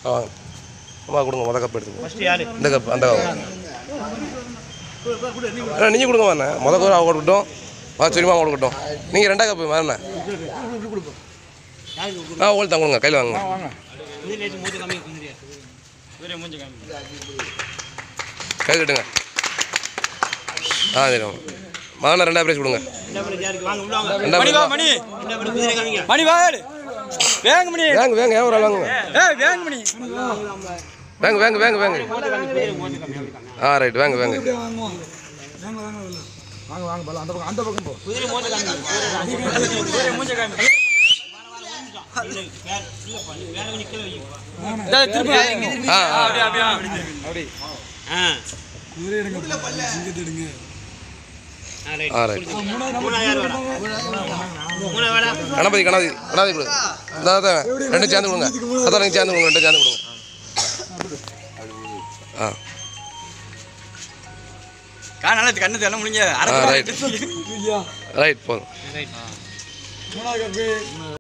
ஆ வாங்க அம்மா கொடுங்க முத கப் எடுத்துங்க ஃபர்ஸ்ட் யாரு இந்த கப் அந்த கப் அண்ணா நீங்கள் கொடுங்க அண்ணா முத கப் அவ கொடுக்கட்டும் வா சரிமா கொடுக்கட்டும் நீங்கள் ரெண்டா கப் வேணா ஆ உங்களுக்கு தான் கொடுங்க கையில் வாங்க இது நேற்று மூஞ்சி கம்மி குந்திரியா இவரே மூஞ்சி கம்மி கை கட்டுங்க ஆ சரி மகனை ரெண்டா பிரைஸ் கொடுங்க என்ன பண்ணி யாருக்கு வாங்க உள்ள வாங்க ரெண்டா மணி வா prize. மணி என்ன பண்ணி குதிரை காமிங்க மணி வா ஏடு வேங்க மணி வேங்க வேங்க ஏன் ஒரு ஆள் வாங்குங்க ஏய் வேங்க மணி வேங்க வேங்க வேங்க வேங்க மூஞ்சி காமி குதிரை மூஞ்சி காமி அப்படி காமி. ஆ ரைட் வேங்க வேங்க வாங்க வாங்க பல அந்த பக்கம் அந்த பக்கம் போ குதிரை மூஞ்சி காமி குதிரை காமி. குதிரை மூஞ்ச காமி இல்லை, வேற- இல்லைப்பா, நீ வேற கொஞ்சம் கீழே வைப்பா. டேய் திருப்பி ஆ ஆ அப்படியே அப்படியே அப்படி ஆ குதிரை எடுங்க சிங்கத்தை எடுங்க ஆ, ரைட். ஆ ரைட் மூணா யார் வரா மூணா வேடா கணபதி கணபதி கணபதி கொடு இந்த அதான் ரெண்டு சேர்ந்து கொடுங்க அதான் நீங்கள் சேர்ந்து கொடுங்க ரெண்டு சேர்ந்து கொடுங்க ஆ கா நல்லா கண்ணு தெல்லாம் முடிஞ்ச ஆ அரை ரைட் ரைட் போதும் ரைட் மூணாவது கப்பு